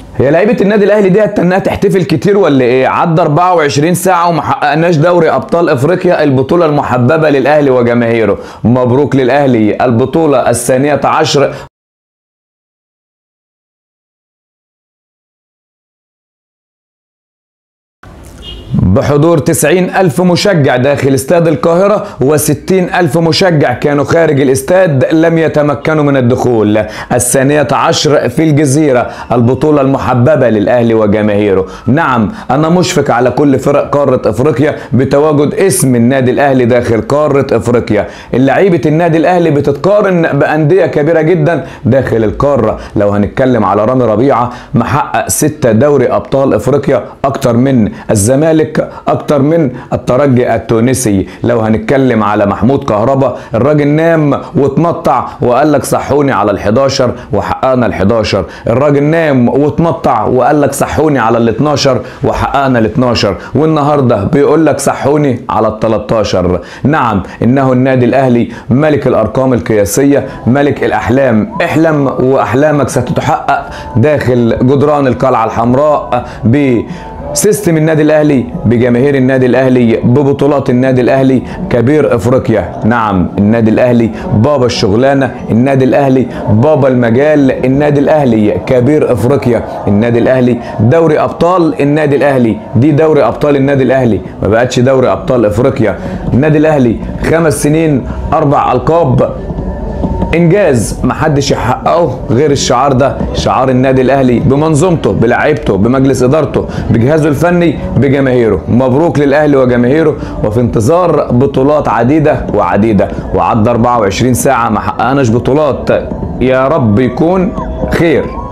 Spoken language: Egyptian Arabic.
هي لعيبه النادي الاهلي دي هتنها تحتفل كتير ولا ايه عدى 24 ساعه وما حققناش دوري ابطال افريقيا البطوله المحببه للاهلي وجماهيره مبروك للاهلي البطوله الثانيه عشر بحضور 90 ألف مشجع داخل استاد القاهرة و60 ألف مشجع كانوا خارج الاستاد لم يتمكنوا من الدخول الثانية عشر في الجزيرة البطولة المحببة للأهلي وجماهيره نعم أنا مشفق على كل فرق قارة أفريقيا بتواجد اسم النادي الأهلي داخل قارة أفريقيا اللعيبة النادي الأهلي بتتقارن بأندية كبيرة جدا داخل القارة لو هنتكلم على رامي ربيعة محقق ستة دوري أبطال أفريقيا أكتر من الزمالك الزمالك اكتر من الترجي التونسي لو هنتكلم على محمود كهربا الراجل نام واتمطع وقال لك صحوني على ال11 وحققنا ال11 الراجل نام واتمطع وقال لك صحوني على ال12 وحققنا ال12 والنهارده بيقول لك صحوني على ال13 نعم انه النادي الاهلي ملك الارقام القياسيه ملك الاحلام احلم واحلامك ستتحقق داخل جدران القلعه الحمراء ب سيستم النادي الاهلي بجماهير النادي الاهلي ببطولات النادي الاهلي كبير افريقيا نعم النادي الاهلي بابا الشغلانه النادي الاهلي بابا المجال النادي الاهلي كبير افريقيا النادي الاهلي دوري ابطال النادي الاهلي دي دوري ابطال النادي الاهلي ما بقتش دوري ابطال افريقيا النادي الاهلي خمس سنين اربع القاب انجاز محدش يحققه غير الشعار ده شعار النادي الاهلي بمنظومته بلعيبته بمجلس ادارته بجهازه الفني بجماهيره مبروك للاهلي وجماهيره وفي انتظار بطولات عديده وعديده وعدى 24 ساعه ما حققناش بطولات يا رب يكون خير